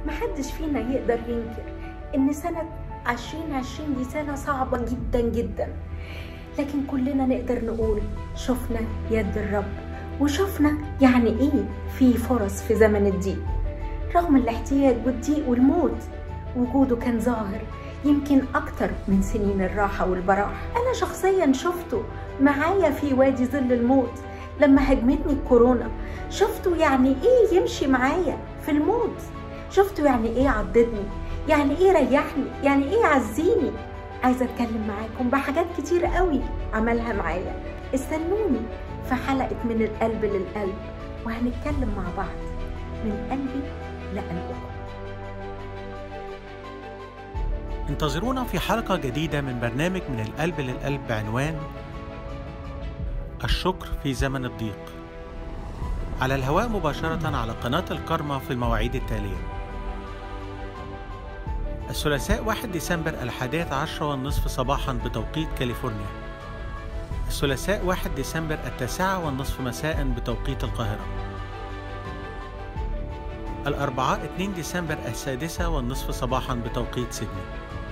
محدش فينا يقدر ينكر إن سنة 2020 دي سنة صعبة جدا جدا لكن كلنا نقدر نقول شفنا يد الرب وشفنا يعني إيه في فرص في زمن الضيق رغم الاحتياج والضيق والموت وجوده كان ظاهر يمكن أكتر من سنين الراحة والبراح أنا شخصيا شفته معايا في وادي ظل الموت لما هجمتني الكورونا شفته يعني إيه يمشي معايا في الموت شفته يعني إيه عضدني يعني إيه ريحني يعني إيه عزيني عايزة أتكلم معاكم بحاجات كتير قوي عملها معايا استنوني في حلقة من القلب للقلب وهنتكلم مع بعض من قلبي لقلبكم انتظرونا في حلقة جديدة من برنامج من القلب للقلب بعنوان الشكر في زمن الضيق على الهواء مباشرة على قناة الكرمة في المواعيد التالية الثلاثاء 1 ديسمبر الحادية عشر والنصف صباحا بتوقيت كاليفورنيا الثلاثاء 1 ديسمبر التاسعة والنصف مساء بتوقيت القاهرة الأربعاء 2 ديسمبر السادسة والنصف صباحا بتوقيت سيدني